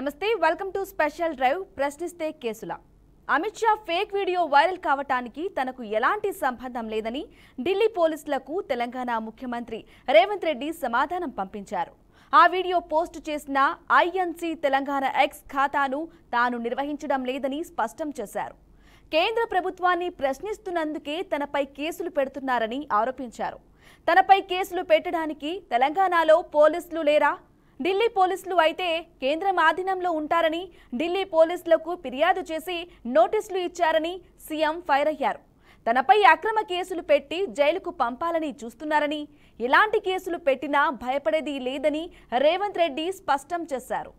నమస్తే welcome to special drive ప్రశ్నిస్తే కేసుల Amit Shah fake video viral కావటానికి తనకు ఎలాంటి సంబంధం లేదని ఢిల్లీ పోలీసులకు తెలంగాణ ముఖ్యమంత్రి రేవంత్ రెడ్డి సమాధానం పంపించారు ఆ వీడియో పోస్ట్ చేసిన ఐఎన్సీ తెలంగాణ ఎక్స్ ఖాతాను తాను నిర్వహించడం లేదని స్పష్టం చేశారు కేంద్ర ప్రభుత్వాన్ని ప్రశ్నిస్తున్నందుకే తనపై కేసులు పెడుతున్నారని ఆరోపించారు తనపై కేసులు పెట్టడానికి తెలంగాణలో పోలీసులు లేరా ఢిల్లీ పోలీసులు అయితే కేంద్రం ఆధీనంలో ఉంటారని ఢిల్లీ పోలీసులకు ఫిర్యాదు చేసి నోటీసులు ఇచ్చారని సీఎం ఫైర్ అయ్యారు తనపై అక్రమ కేసులు పెట్టి జైలుకు పంపాలని చూస్తున్నారని ఎలాంటి కేసులు పెట్టినా భయపడేది లేదని రేవంత్ రెడ్డి స్పష్టం చేశారు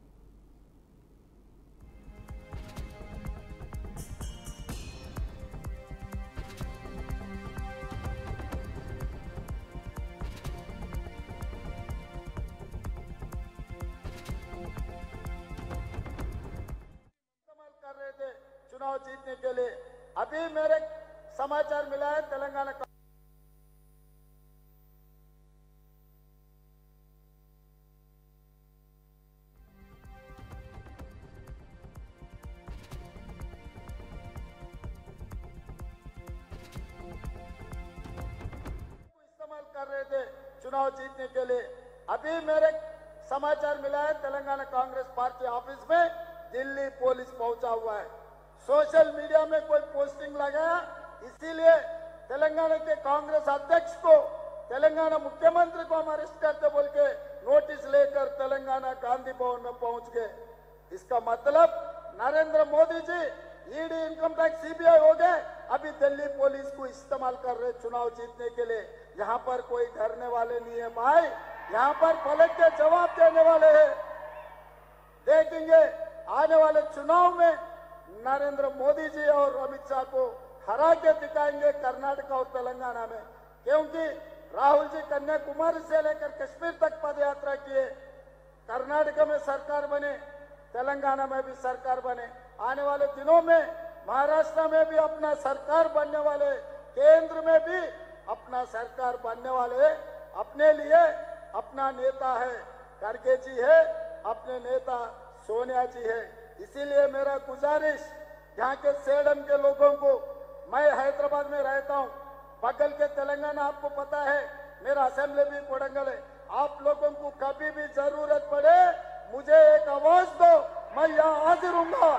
इस्तेमाल कर रहे थे चुनाव जीतने के लिए अभी मेरे समाचार मिला है तेलंगाना का इस्तेमाल कर रहे थे चुनाव जीतने के लिए अभी मेरे समाचार मिला है तेलंगाना कांग्रेस पार्टी ऑफिस में दिल्ली पुलिस पहुंचा हुआ है सोशल मीडिया में कोई पोस्टिंग लगाया इसीलिए तेलंगाना के कांग्रेस अध्यक्ष को तेलंगाना मुख्यमंत्री को हम अरेस्ट करते बोल के नोटिस लेकर तेलंगाना गांधी भवन में पहुंच गए इसका मतलब Narendra Modi ji ED income tax CBI हो गए अभी दिल्ली पुलिस को इस्तेमाल कर रहे चुनाव जीतने के लिए यहाँ पर कोई डरने वाले नहीं है भाई यहाँ पर पलट के जवाब देने वाले हैं देखेंगे आने वाले चुनाव में नरेंद्र मोदी जी और अमित शाह को हरा के दिखाएंगे कर्नाटक और तेलंगाना में क्योंकि राहुल जी कन्याकुमारी से लेकर कश्मीर तक पद यात्रा किए कर्नाटक में सरकार बने तेलंगाना में भी सरकार बने आने वाले दिनों में महाराष्ट्र में भी अपना सरकार बनने वाले केंद्र में भी अपना सरकार बनने वाले अपने लिए अपना नेता है खड़गे जी है अपने नेता सोनिया जी है इसीलिए मेरा गुजारिश यहाँ के सेडम के लोगों को मैं हैदराबाद में रहता हूँ बगल के तेलंगाना आपको पता है मेरा असेंबली भी कोडंगल है आप लोगों को कभी भी जरूरत पड़े मुझे एक आवाज दो मैं यहाँ हाजिर हूंगा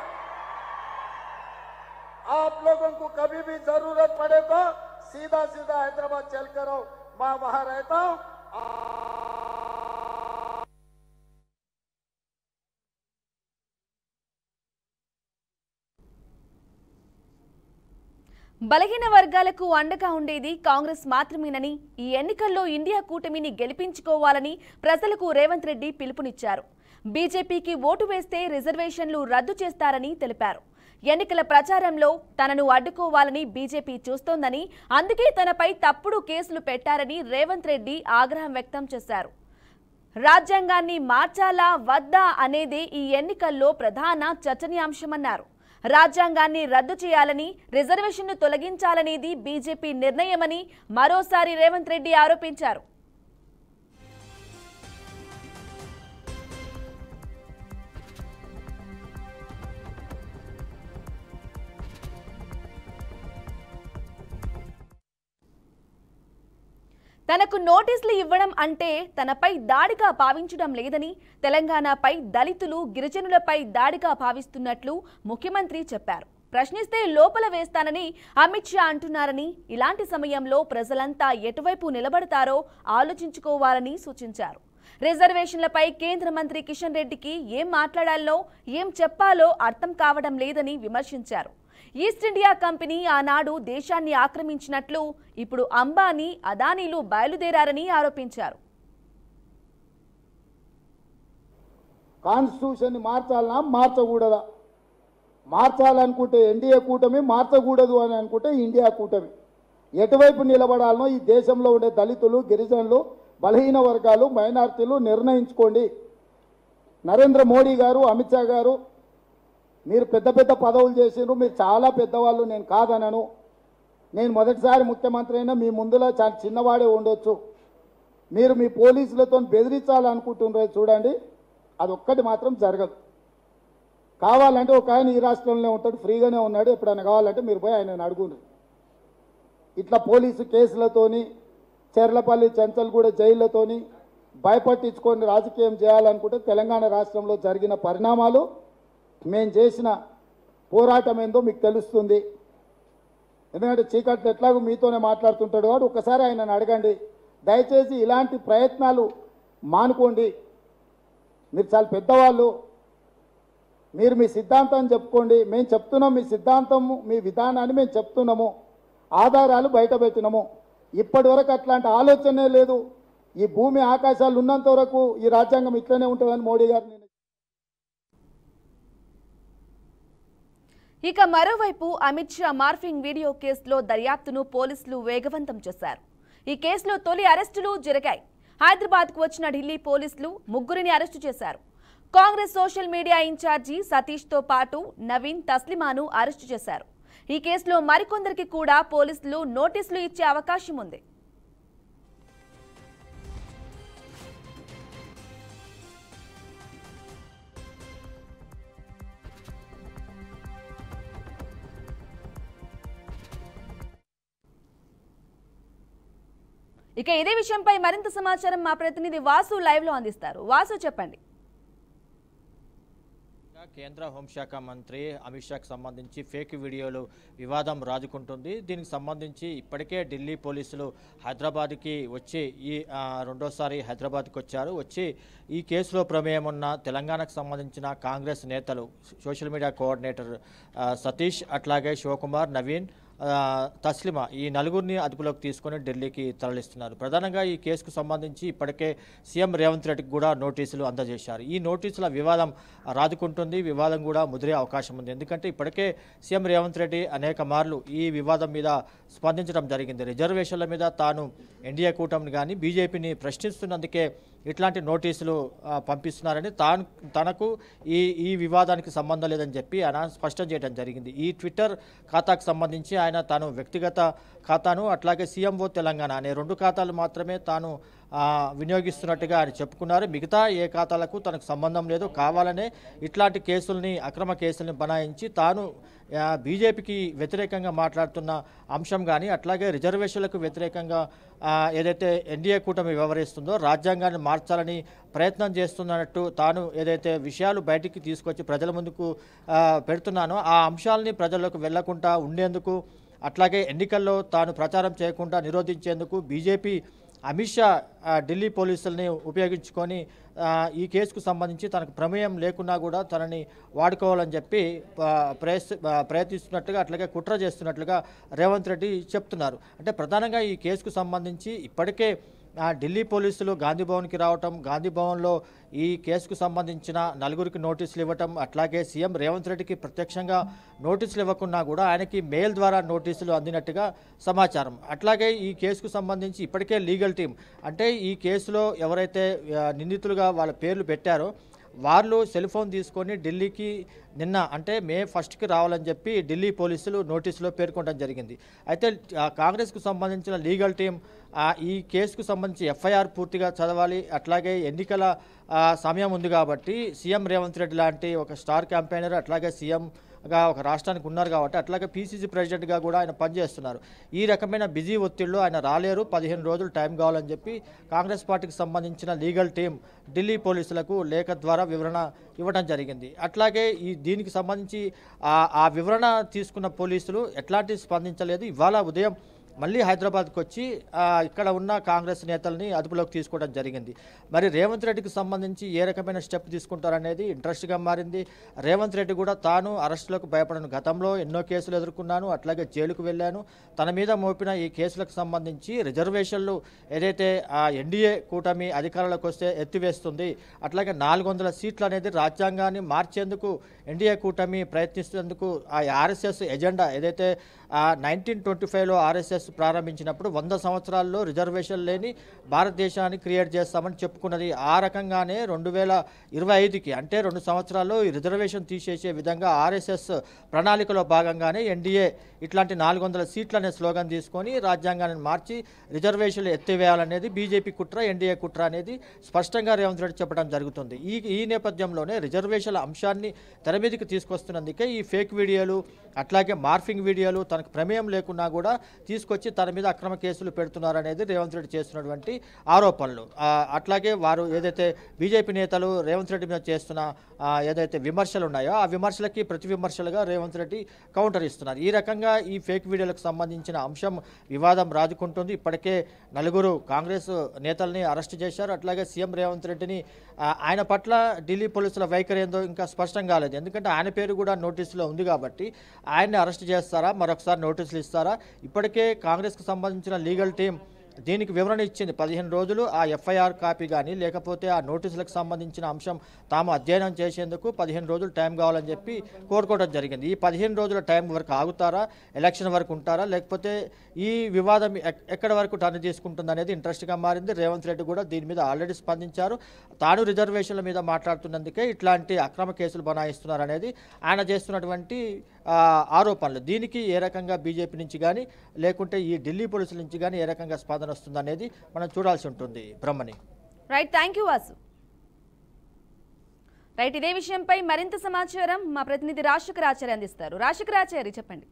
आप लोगों को कभी भी जरूरत पड़े तो सीधा सीधा हैदराबाद चल कर आओ मैं वहां रहता हूँ బలహీన వర్గాలకు అండగా ఉండేది కాంగ్రెస్ మాత్రమేనని ఈ ఎన్నికల్లో ఇండియా కూటమిని గెలిపించుకోవాలని ప్రజలకు రేవంత్ రెడ్డి పిలుపునిచ్చారు బీజేపీకి ఓటు వేస్తే రిజర్వేషన్లు రద్దు చేస్తారని తెలిపారు ఎన్నికల ప్రచారంలో తనను అడ్డుకోవాలని బీజేపీ చూస్తోందని అందుకే తనపై తప్పుడు కేసులు పెట్టారని రేవంత్ రెడ్డి ఆగ్రహం వ్యక్తం చేశారు రాజ్యాంగాన్ని మార్చాలా వద్దా అనేదే ఈ ఎన్నికల్లో ప్రధాన చర్చనీయాంశమన్నారు రాజ్యాంగాన్ని రద్దు చేయాలని రిజర్వేషన్ను తొలగించాలనేది బీజేపీ నిర్ణయమని మరోసారి రేవంత్ రెడ్డి ఆరోపించారు తనకు నోటీసులు ఇవ్వడం అంటే తనపై దాడిగా భావించడం లేదని తెలంగాణపై దళితులు గిరిజనులపై దాడిగా భావిస్తున్నట్లు ముఖ్యమంత్రి చెప్పారు ప్రశ్నిస్తే లోపల వేస్తానని అమిత్ షా అంటున్నారని ఇలాంటి సమయంలో ప్రజలంతా ఎటువైపు నిలబడతారో ఆలోచించుకోవాలని సూచించారు రిజర్వేషన్లపై కేంద్ర మంత్రి కిషన్ రెడ్డికి ఏం మాట్లాడాలో ఏం చెప్పాలో అర్థం కావడం లేదని విమర్శించారు ఈస్ట్ ఇండియా కంపెనీ ఆనాడు దేశాన్ని ఆక్రమించినట్లు ఇప్పుడు అంబానీ అదానీలు బయలుదేరారని ఆరోపించారు కాన్స్టిట్యూషన్ మార్చాలన్నా మార్చకూడదా మార్చాలనుకుంటే ఎన్డీఏ కూటమి మార్చకూడదు అని అనుకుంటే ఇండియా కూటమి ఎటువైపు నిలబడాలనో ఈ దేశంలో ఉండే దళితులు గిరిజనులు బలహీన వర్గాలు మైనార్టీలు నిర్ణయించుకోండి నరేంద్ర మోడీ గారు అమిత్ షా గారు మీరు పెద్ద పెద్ద పదవులు చేసిండ్రు మీరు చాలా పెద్దవాళ్ళు నేను కాదనను నేను మొదటిసారి ముఖ్యమంత్రి అయినా మీ ముందులో చాలా చిన్నవాడే ఉండొచ్చు మీరు మీ పోలీసులతో బెదిరించాలనుకుంటున్నారో చూడండి అదొక్కటి మాత్రం జరగదు కావాలంటే ఒక ఆయన ఈ రాష్ట్రంలో ఉంటాడు ఫ్రీగానే ఉన్నాడు ఎప్పుడైనా కావాలంటే మీరు పోయి ఆయన అడుగుండ్రి ఇట్లా పోలీసు కేసులతోని చెర్లపల్లి చెంచల్గూడ జైళ్లతోని భయపట్టించుకొని రాజకీయం చేయాలనుకుంటే తెలంగాణ రాష్ట్రంలో జరిగిన పరిణామాలు మేము చేసిన పోరాటం ఏందో మీకు తెలుస్తుంది ఎందుకంటే చీకట్లు ఎట్లాగో మీతోనే మాట్లాడుతుంటాడు కాబట్టి ఒకసారి ఆయనను అడగండి దయచేసి ఇలాంటి ప్రయత్నాలు మానుకోండి మీరు చాలా పెద్దవాళ్ళు మీరు మీ సిద్ధాంతం చెప్పుకోండి మేము చెప్తున్నాం మీ సిద్ధాంతము మీ విధానాన్ని మేము చెప్తున్నాము ఆధారాలు బయట పెట్టినాము ఇప్పటి వరకు అట్లాంటి ఆలోచనే లేదు ఈ భూమి ఆకాశాలు ఉన్నంత వరకు ఈ రాజ్యాంగం ఇట్లనే ఉంటుందని మోడీ గారు నిన్న ఇక మరోవైపు అమిత్ షా మార్ఫింగ్ వీడియో కేసులో దర్యాప్తును పోలీసులు వేగవంతం చేశారు ఈ కేసులో తొలి అరెస్టులు జరిగాయి హైదరాబాద్కు వచ్చిన ఢిల్లీ పోలీసులు ముగ్గురిని అరెస్టు చేశారు కాంగ్రెస్ సోషల్ మీడియా ఇన్ఛార్జి సతీష్తో పాటు నవీన్ తస్లిమాను అరెస్టు చేశారు ఈ కేసులో మరికొందరికి కూడా పోలీసులు నోటీసులు ఇచ్చే అవకాశం ఉంది ఇక ఇదే విషయంపై మరింత సమాచారం మా ప్రతినిధి వాసు లైవ్ లో అందిస్తారు వాసు చెప్పండి కేంద్ర హోంశాఖ మంత్రి అమిత్ షాకి సంబంధించి ఫేక్ వీడియోలు వివాదం రాజుకుంటుంది దీనికి సంబంధించి ఇప్పటికే ఢిల్లీ పోలీసులు హైదరాబాద్కి వచ్చి ఈ ఆ, రెండోసారి హైదరాబాద్కి వచ్చారు వచ్చి ఈ కేసులో ప్రమేయం ఉన్న తెలంగాణకు సంబంధించిన కాంగ్రెస్ నేతలు సోషల్ మీడియా కోఆర్డినేటర్ ఆ, సతీష్ అట్లాగే శివకుమార్ నవీన్ ఆ, తస్లిమా ఈ నలుగురిని అదుపులోకి తీసుకొని ఢిల్లీకి తరలిస్తున్నారు ప్రధానంగా ఈ కేసుకు సంబంధించి ఇప్పటికే సీఎం రేవంత్ రెడ్డికి కూడా నోటీసులు అందజేశారు ఈ నోటీసుల వివాదం రాదుకుంటుంది వివాదం కూడా ముదిరే అవకాశం ఉంది ఎందుకంటే ఇప్పటికే సీఎం రేవంత్ రెడ్డి అనేక మార్లు ఈ వివాదం మీద స్పందించడం జరిగింది రిజర్వేషన్ల మీద తాను ఎన్డీఏ కూటమిని కానీ బీజేపీని ప్రశ్నిస్తున్నందుకే ఇట్లాంటి నోటీసులు ఆ, పంపిస్తున్నారని తాను తనకు ఈ ఈ వివాదానికి సంబంధం లేదని చెప్పి ఆయన స్పష్టం చేయడం జరిగింది ఈ ట్విట్టర్ ఖాతాకు సంబంధించి ఆయన తాను వ్యక్తిగత ఖాతాను అట్లాగే సీఎంఓ తెలంగాణ అనే రెండు ఖాతాలు మాత్రమే తాను ఆ, వినియోగిస్తున్నట్టుగా ఆయన చెప్పుకున్నారు మిగతా ఏ ఖాతాలకు తనకు సంబంధం లేదు కావాలనే ఇట్లాంటి కేసుల్ని అక్రమ కేసుల్ని బనాయించి తాను ఆ, బీజేపీకి వ్యతిరేకంగా మాట్లాడుతున్న అంశం కానీ అట్లాగే రిజర్వేషన్లకు వ్యతిరేకంగా ఆ, ఏదైతే ఎన్డీఏ కూటమి వ్యవహరిస్తుందో రాజ్యాంగాన్ని మార్చాలని ప్రయత్నం చేస్తున్నట్టు తాను ఏదైతే విషయాలు బయటికి తీసుకొచ్చి ప్రజల ముందుకు ఆ, పెడుతున్నానో ఆ అంశాలని ప్రజల్లోకి వెళ్లకుండా ఉండేందుకు అట్లాగే ఎన్నికల్లో తాను ప్రచారం చేయకుండా నిరోధించేందుకు బీజేపీ అమిత్ షా ఆ, ఢిల్లీ పోలీసుల్ని ఉపయోగించుకొని ఆ, ఈ కేసుకు సంబంధించి తనకు ప్రమేయం లేకున్నా కూడా తనని వాడుకోవాలని చెప్పి ఆ, ప్రయస్ ఆ, ప్రయత్నిస్తున్నట్లుగా అట్లాగే కుట్ర చేస్తున్నట్లుగా రేవంత్ రెడ్డి చెప్తున్నారు అంటే ప్రధానంగా ఈ కేసుకు సంబంధించి ఇప్పటికే ఆ, ఢిల్లీ పోలీసులు గాంధీ భవన్కి రావటం గాంధీ భవన్లో ఈ కేసుకు సంబంధించిన నలుగురికి నోటీసులు ఇవ్వటం అట్లాగే సీఎం రేవంత్ రెడ్డికి ప్రత్యక్షంగా నోటీసులు ఇవ్వకున్నా కూడా ఆయనకి మెయిల్ ద్వారా నోటీసులు అందినట్టుగా సమాచారం అట్లాగే ఈ కేసుకు సంబంధించి ఇప్పటికే లీగల్ టీం అంటే ఈ కేసులో ఎవరైతే ఆ, నిందితులుగా వాళ్ళ పేర్లు పెట్టారో వాళ్ళు సెల్ ఫోన్ తీసుకొని ఢిల్లీకి నిన్న అంటే మే ఫస్ట్కి రావాలని చెప్పి ఢిల్లీ పోలీసులు నోటీసులో పేర్కొనడం జరిగింది అయితే ఆ, కాంగ్రెస్కు సంబంధించిన లీగల్ టీం ఆ, ఈ కేసుకు సంబంధించి ఎఫ్ఐఆర్ పూర్తిగా చదవాలి అట్లాగే ఎన్నికల ఆ, సమయం ఉంది కాబట్టి సీఎం రేవంత్ రెడ్డి లాంటి ఒక స్టార్ క్యాంపెయినర్ అట్లాగే సీఎంగా ఒక రాష్ట్రానికి ఉన్నారు కాబట్టి అట్లాగే పీసీసీ ప్రెసిడెంట్గా కూడా ఆయన పనిచేస్తున్నారు ఈ రకమైన బిజీ ఒత్తిడిలో ఆయన రాలేరు పదిహేను రోజులు టైం కావాలని చెప్పి కాంగ్రెస్ పార్టీకి సంబంధించిన లీగల్ టీం ఢిల్లీ పోలీసులకు లేఖ ద్వారా వివరణ ఇవ్వడం జరిగింది అట్లాగే ఈ దీనికి సంబంధించి ఆ ఆ వివరణ తీసుకున్న పోలీసులు ఎట్లాంటి స్పందించలేదు ఇవాళ ఉదయం మళ్ళీ హైదరాబాద్కి వచ్చి ఆ, ఇక్కడ ఉన్న కాంగ్రెస్ నేతల్ని అదుపులోకి తీసుకోవడం జరిగింది మరి రేవంత్ రెడ్డికి సంబంధించి ఏ రకమైన స్టెప్ తీసుకుంటారనేది ఇంట్రెస్ట్గా మారింది రేవంత్ రెడ్డి కూడా తాను అరెస్టులకు భయపడను గతంలో ఎన్నో కేసులు ఎదుర్కొన్నాను అట్లాగే జైలుకు వెళ్ళాను తన మీద మోపిన ఈ కేసులకు సంబంధించి రిజర్వేషన్లు ఏదైతే ఆ ఎన్డీఏ కూటమి అధికారంలోకి వస్తే ఎత్తివేస్తుంది అట్లాగే నాలుగు వందల సీట్లు అనేది రాజ్యాంగాన్ని మార్చేందుకు ఎన్డీఏ కూటమి ప్రయత్నిస్తున్నందుకు ఆ ఆర్ఎస్ఎస్ ఎజెండా ఏదైతే నైన్టీన్ ట్వంటీ ఫైవ్లో ఆర్ఎస్ఎస్ ప్రారంభించినప్పుడు వంద సంవత్సరాల్లో రిజర్వేషన్ లేని భారతదేశాన్ని క్రియేట్ చేస్తామని చెప్పుకున్నది ఆ రకంగానే రెండు వేల ఇరవై ఐదుకి అంటే రెండు సంవత్సరాల్లో ఈ రిజర్వేషన్ తీసేసే విధంగా ఆర్ఎస్ఎస్ ప్రణాళికలో భాగంగానే ఎన్డీఏ ఇట్లాంటి నాలుగు వందల సీట్లు అనే స్లోగన్ తీసుకొని రాజ్యాంగాన్ని మార్చి రిజర్వేషన్లు ఎత్తివేయాలనేది బీజేపీ కుట్ర ఎన్డీఏ కుట్ర అనేది స్పష్టంగా రేవంత్ రెడ్డి చెప్పడం జరుగుతుంది ఈ ఈ నేపథ్యంలోనే రిజర్వేషన్ల అంశాన్ని తెర మీదకి తీసుకొస్తున్నందుకే ఈ ఫేక్ వీడియోలు అట్లాగే మార్ఫింగ్ వీడియోలు తనకు ప్రమేయం లేకున్నా కూడా తీసుకొచ్చి తన మీద అక్రమ కేసులు పెడుతున్నారనేది రేవంత్ రెడ్డి చేస్తున్నటువంటి ఆరోపణలు ఆ, అట్లాగే వారు ఏదైతే బీజేపీ నేతలు రేవంత్ రెడ్డి మీద చేస్తున్న ఆ, ఏదైతే విమర్శలు ఉన్నాయో ఆ విమర్శలకి ప్రతి విమర్శలుగా రేవంత్ రెడ్డి కౌంటర్ ఇస్తున్నారు ఈ రకంగా ఈ ఫేక్ వీడియోలకు సంబంధించిన అంశం వివాదం రాజుకుంటుంది ఇప్పటికే నలుగురు కాంగ్రెస్ నేతల్ని అరెస్ట్ చేశారు అట్లాగే సీఎం రేవంత్ రెడ్డిని ఆ, ఆయన పట్ల ఢిల్లీ పోలీసుల వైఖరి ఏందో ఇంకా స్పష్టం కాలేదు ఎందుకంటే ఆయన పేరు కూడా నోటీసులో ఉంది కాబట్టి ఆయన్ని అరెస్ట్ చేస్తారా మరొకసారి నోటీసులు ఇస్తారా ఇప్పటికే కాంగ్రెస్కి సంబంధించిన లీగల్ టీం దీనికి వివరణ ఇచ్చింది పదిహేను రోజులు ఆ ఎఫ్ఐఆర్ కాపీ కానీ లేకపోతే ఆ నోటీసులకు సంబంధించిన అంశం తాము అధ్యయనం చేసేందుకు పదిహేను రోజులు టైం కావాలని చెప్పి కోరుకోవడం జరిగింది ఈ పదిహేను రోజుల టైం వరకు ఆగుతారా ఎలక్షన్ వరకు ఉంటారా లేకపోతే ఈ వివాదం ఎక్- ఎక్కడ వరకు టర్న్ తీసుకుంటుంది అనేది ఇంట్రెస్ట్గా మారింది రేవంత్ రెడ్డి కూడా దీని మీద ఆల్రెడీ స్పందించారు తాను రిజర్వేషన్ల మీద మాట్లాడుతున్నందుకే ఇట్లాంటి అక్రమ కేసులు బనాయిస్తున్నారు అనేది ఆయన చేస్తున్నటువంటి ఆ, ఆరోపణలు దీనికి ఏ రకంగా బీజేపీ నుంచి కానీ లేకుంటే ఈ ఢిల్లీ పోలీసుల నుంచి కానీ ఏ రకంగా స్పందన వస్తుంది అనేది మనం చూడాల్సి ఉంటుంది Brahmani right thank you Vasu right ఇదే విషయంపై మరింత సమాచారం మా ప్రతినిధి రాజశేఖరాచార్య అందిస్తారు రాజశేఖరాచార్య చెప్పండి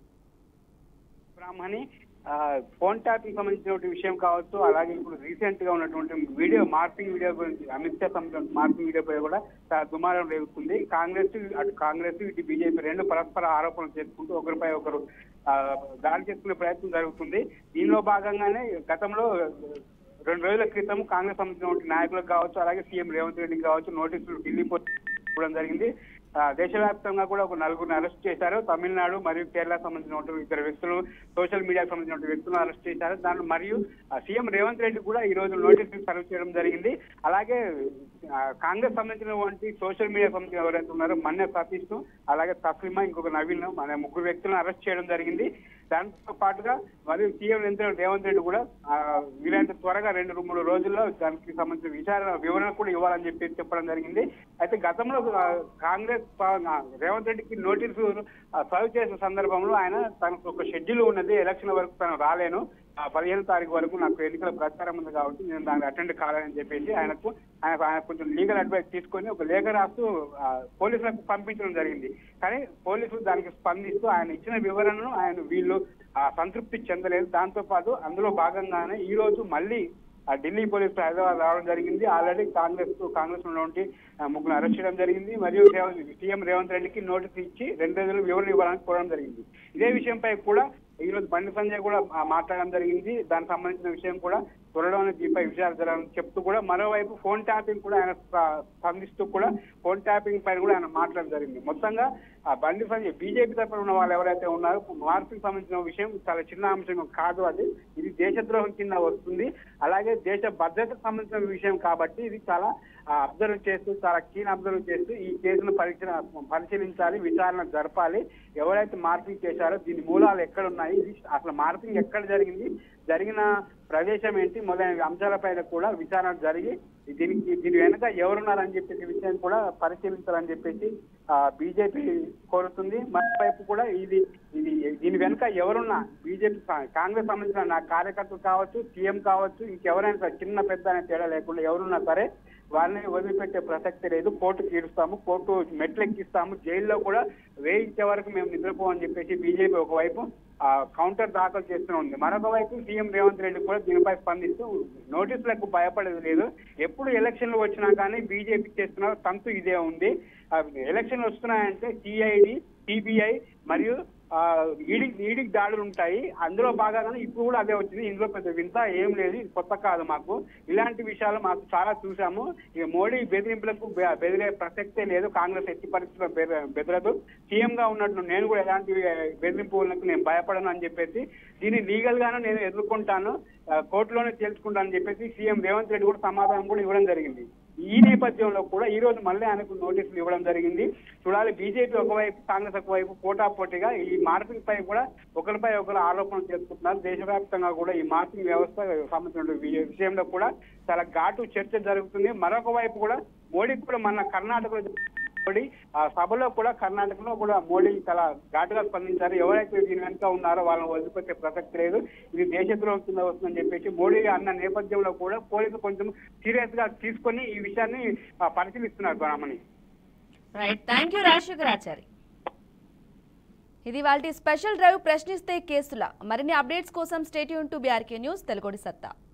బ్రాహ్మణి ఆ, ఫోన్ ట్యాపింగ్ సంబంధించినటువంటి విషయం కావచ్చు అలాగే ఇప్పుడు రీసెంట్ గా ఉన్నటువంటి వీడియో మార్పింగ్ వీడియో గురించి అమిత్ షా సంబంధించిన మార్పింగ్ వీడియో పై కూడా చాలా దుమారం రేగుతుంది కాంగ్రెస్ అటు కాంగ్రెస్ ఇటు బీజేపీ రెండు పరస్పర ఆరోపణలు చేసుకుంటూ ఒకరిపై ఒకరు ఆ, దాడి చేసుకునే ప్రయత్నం జరుగుతుంది దీనిలో భాగంగానే గతంలో రెండు రోజుల క్రితం కాంగ్రెస్ సంబంధించినటువంటి నాయకులకు కావచ్చు అలాగే సీఎం రేవంత్ రెడ్డికి కావచ్చు నోటీసులు ఢిల్లీ పోలీసులు ఇవ్వడం జరిగింది ఆ, దేశవ్యాప్తంగా కూడా ఒక నలుగురిని అరెస్ట్ చేశారు తమిళనాడు మరియు కేరళ సంబంధించినటువంటి ఇద్దరు వ్యక్తులు సోషల్ మీడియాకు సంబంధించిన వ్యక్తులను అరెస్ట్ చేశారు దాంట్లో మరియు ఆ, సీఎం రేవంత్ రెడ్డి కూడా ఈ రోజు నోటీసులు సర్వ్ చేయడం జరిగింది అలాగే ఆ, కాంగ్రెస్ సంబంధించినటువంటి సోషల్ మీడియా సంబంధించిన ఎవరైతే ఉన్నారో మన్య సతీష్ ను అలాగే తస్లిమా ఇంకొక నవీన్ మన ముగ్గురు వ్యక్తులను అరెస్ట్ చేయడం జరిగింది దాంతో పాటుగా మరియు సీఎం రేవంత్ రేవంత్ రెడ్డి కూడా ఆ, వీలైనంత త్వరగా రెండు మూడు రోజుల్లో దానికి సంబంధించిన విచారణ వివరణ కూడా ఇవ్వాలని చెప్పి చెప్పడం జరిగింది అయితే గతంలో ఆ, కాంగ్రెస్ పా- ఆ, రేవంత్ రెడ్డికి నోటీసు ఆ, సర్వ్ చేసిన సందర్భంలో ఆయన తనకు ఒక షెడ్యూల్ ఉన్నది ఎలక్షన్ వరకు తను రాలేను ఆ, పదిహేను తారీఖు వరకు నాకు ఎన్నికల ప్రచారం ఉంది కాబట్టి నేను దానికి అటెండ్ కాలేదని చెప్పేసి ఆయనకు ఆయన ఆయన కొంచెం లీగల్ అడ్వైస్ తీసుకొని ఒక లేఖ రాస్తూ ఆ, పోలీసులకు పంపించడం జరిగింది కానీ పోలీసులు దానికి స్పందిస్తూ ఆయన ఇచ్చిన వివరణను ఆయన వీళ్ళు ఆ, సంతృప్తి చెందలేదు దాంతో పాటు అందులో భాగంగానే ఈ రోజు మళ్ళీ ఆ ఢిల్లీ పోలీసులు హైదరాబాద్ రావడం జరిగింది ఆల్రెడీ కాంగ్రెస్ కాంగ్రెస్ ఉన్నటువంటి ఆ, ముగ్గురు అరెస్ట్ చేయడం జరిగింది మరియు రేవంత్ సీఎం రేవంత్ రెడ్డికి నోటీస్ ఇచ్చి రెండు రోజులు వివరణ ఇవ్వాలని కోరడం జరిగింది ఇదే విషయంపై కూడా ఈ రోజు బండి సంజయ్ కూడా ఆ, మాట్లాడడం జరిగింది దానికి సంబంధించిన విషయం కూడా త్వరలోనే దీనిపై విచారణ జరగాలని చెప్తూ కూడా మరోవైపు ఫోన్ ట్యాపింగ్ కూడా ఆయన స్ప- స్పందిస్తూ కూడా ఫోన్ ట్యాపింగ్ పైన కూడా ఆయన మాట్లాడడం జరిగింది మొత్తంగా ఆ బండి సంజయ్ బీజేపీ తరఫున ఉన్న వాళ్ళు ఎవరైతే ఉన్నారో మార్పుకి సంబంధించిన విషయం చాలా చిన్న అంశం కాదు అది ఇది దేశద్రోహం కింద వస్తుంది అలాగే దేశ భద్రతకు సంబంధించిన విషయం కాబట్టి ఇది చాలా అబ్జర్వ్ చేస్తూ చాలా కీన్ అబ్జర్వ్ చేస్తూ ఈ కేసును పరీక్ష పరిశీలించాలి విచారణ జరపాలి ఎవరైతే మార్పింగ్ చేశారో దీని మూలాలు ఎక్కడ ఉన్నాయి ఇది అసలు మార్పింగ్ ఎక్కడ జరిగింది జరిగిన ప్రదేశం ఏంటి మొదలైన అంశాలపైన కూడా విచారణ జరిగి దీనికి దీని వెనుక ఎవరున్నారని చెప్పేసి విషయం కూడా పరిశీలించాలని చెప్పేసి బీజేపీ కోరుతుంది మరోవైపు కూడా ఇది ఇది దీని వెనుక ఎవరున్నా బీజేపీ కాంగ్రెస్ సంబంధించిన నా కార్యకర్తలు కావచ్చు సీఎం కావచ్చు ఇంకెవరైనా సరే చిన్న పెద్ద అనే తేడా లేకుండా ఎవరున్నా సరే వాళ్ళని వదిలిపెట్టే ప్రసక్తి లేదు కోర్టుకి ఈడుస్తాము కోర్టు మెట్లు ఎక్కిస్తాము జైల్లో కూడా వేయించే వరకు మేము నిద్రపోమని చెప్పేసి బీజేపీ ఒకవైపు ఆ, కౌంటర్ దాఖలు చేస్తూనే ఉంది మరొక వైపు సీఎం రేవంత్ రెడ్డి కూడా దీనిపై స్పందిస్తూ నోటీసులకు భయపడేది లేదు ఎప్పుడు ఎలక్షన్లు వచ్చినా కానీ బీజేపీ చేస్తున్న తంతు ఇదే ఉంది ఆ, ఎలక్షన్లు వస్తున్నాయంటే సిఐడి సిబిఐ మరియు ఆ, ఈడీ ఈడీకి దాడులు ఉంటాయి అందులో భాగంగానే ఇప్పుడు కూడా అదే వచ్చింది ఇందులో పెద్ద వింత ఏం లేదు ఇది కొత్త కాదు మాకు ఇలాంటి విషయాలు మాకు చాలా చూసాము ఇక మోడీ బెదిరింపులకు బె- బెదిరే ప్రసక్తే లేదు కాంగ్రెస్ ఎట్టి పరిస్థితుల్లో బెద- బెదరదు సీఎం గా ఉన్నట్టు నేను కూడా ఎలాంటి బెదిరింపులకు నేను భయపడను అని చెప్పేసి దీన్ని లీగల్ గాను నేను ఎదుర్కొంటాను ఆ, కోర్టులోనే తేల్చుకుంటాను అని చెప్పేసి సీఎం రేవంత్ రెడ్డి కూడా సమాధానం కూడా ఇవ్వడం జరిగింది ఈ నేపథ్యంలో కూడా ఈ రోజు మళ్ళీ ఆయనకు నోటీసులు ఇవ్వడం జరిగింది చూడాలి బీజేపీ ఒకవైపు కాంగ్రెస్ ఒకవైపు పోటాపోటీగా ఈ మార్పింగ్ పై కూడా ఒకరిపై ఒకరు ఆరోపణలు చేసుకుంటున్నారు దేశవ్యాప్తంగా కూడా ఈ మార్పింగ్ వ్యవస్థ సంబంధించిన వి- విషయంలో కూడా చాలా ఘాటు చర్చ జరుగుతుంది మరొక వైపు కూడా మోడీ కూడా మన కర్ణాటకలో మోడీ ఆ సభలో కూడా కర్ణాటకలో కూడా మోడీ చాలా ఘాటుగా స్పందించారు ఎవరైతే దీని వెనుక ఉన్నారో వాళ్ళని వదిలిపెట్టే ప్రసక్తి లేదు ఇది దేశద్రోహం కింద వస్తుందని చెప్పేసి మోడీ అన్న నేపథ్యంలో కూడా పోలీసులు కొంచెం సీరియస్ గా తీసుకొని ఈ విషయాన్ని ఆ, పరిశీలిస్తున్నారు Brahmani right thank you Rajasekharachari ఇది వాళ్ళ స్పెషల్ డ్రైవ్ ప్రశ్నిస్తే కేసుల మరిన్ని అప్డేట్స్ కోసం స్టేట్యూన్ టు బీఆర్కే న్యూస్ తెలుగుడి సత్తా